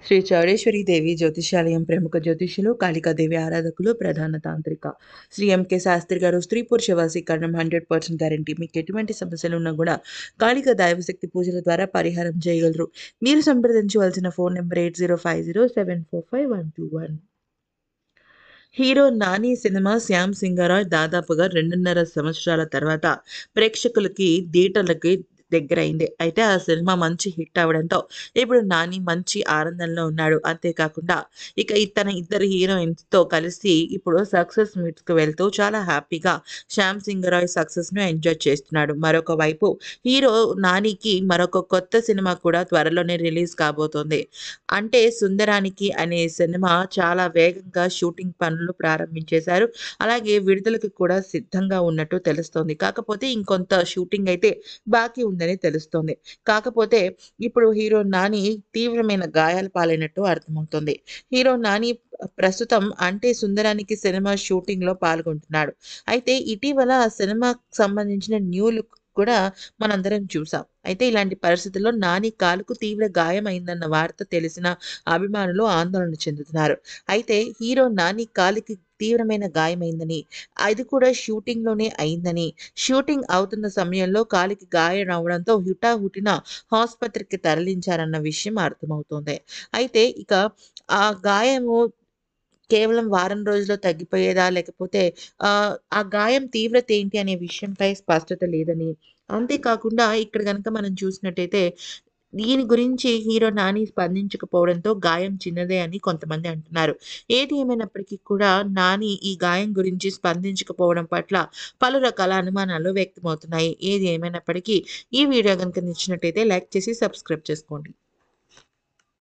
శ్రీ చౌడేశ్వరి దేవి జ్యోతిష్యాలయం ప్రముఖ జ్యోతిష్యులు కాళికాదేవి ఆరాధకులు ప్రధాన తాంత్రిక శ్రీ ఎంకే శాస్త్రి గారు స్త్రీ పురుష వశీకరణం హండ్రెడ్ పర్సెంట్ గ్యారంటీ మీకు ఎటువంటి సమస్యలు ఉన్నా కూడా కాళిక దైవశక్తి పూజల ద్వారా పరిహారం చేయగలరు మీరు సంప్రదించవలసిన phone number eight zero five zero seven four five one two one hero Nani సినిమా శ్యామ్ సింగరాయ్ దాదాపుగా రెండున్నర సంవత్సరాల తర్వాత ప్రేక్షకులకి థియేటర్లకి దగ్గరైంది అయితే ఆ సినిమా మంచి హిట్ అవడంతో ఇప్పుడు నాని మంచి ఆనందంలో ఉన్నాడు అంతేకాకుండా ఇక తన ఇద్దరు హీరోయిన్స్తో కలిసి ఇప్పుడు సక్సెస్ మీట్స్కి వెళ్తూ చాలా హ్యాపీగా శ్యామ్ సింగరాయ్ సక్సెస్ను ఎంజాయ్ చేస్తున్నాడు మరొక వైపు హీరో నానికి మరొక కొత్త సినిమా కూడా త్వరలోనే రిలీజ్ కాబోతోంది అంటే సుందరానికి అనే సినిమా చాలా వేగంగా షూటింగ్ పనులు ప్రారంభించేశారు అలాగే విడుదలకు కూడా సిద్ధంగా ఉన్నట్టు తెలుస్తోంది కాకపోతే ఇంకొంత షూటింగ్ అయితే బాకీ ఉందని తెలుస్తోంది కాకపోతే ఇప్పుడు హీరో నాని తీవ్రమైన గాయాల పాలైనట్టు అర్థమవుతుంది హీరో నాని ప్రస్తుతం అంటే సుందరానికి సినిమా షూటింగ్లో పాల్గొంటున్నాడు అయితే ఇటీవల ఆ సినిమాకు సంబంధించిన న్యూ లుక్ కూడా మనందరం చూసాం అయితే ఇలాంటి పరిస్థితుల్లో నాని కాలుకు తీవ్ర గాయం అయిందన్న వార్త తెలిసిన అభిమానులు ఆందోళన చెందుతున్నారు అయితే హీరో నాని కాలికి తీవ్రమైన గాయమైందని అది కూడా షూటింగ్లోనే అయిందని షూటింగ్ అవుతున్న సమయంలో కాలికి గాయం అవడంతో హుటాహుటిన ఆసుపత్రికి తరలించారన్న విషయం అర్థమవుతోంది అయితే ఇక ఆ గాయము కేవలం వారం రోజుల్లో తగ్గిపోయేదా లేకపోతే ఆ గాయం తీవ్రత ఏంటి అనే విషయంపై స్పష్టత లేదని అంతేకాకుండా ఇక్కడ కనుక మనం చూసినట్టయితే దీని గురించి హీరో నాని స్పందించకపోవడంతో గాయం చిన్నదే అని కొంతమంది అంటున్నారు ఏది ఏమైనప్పటికీ కూడా నాని ఈ గాయం గురించి స్పందించకపోవడం పట్ల పలు రకాల అనుమానాలు వ్యక్తమవుతున్నాయి ఏది ఏమైనప్పటికీ ఈ వీడియో కనుక నచ్చినట్టయితే లైక్ చేసి సబ్స్క్రైబ్ చేసుకోండి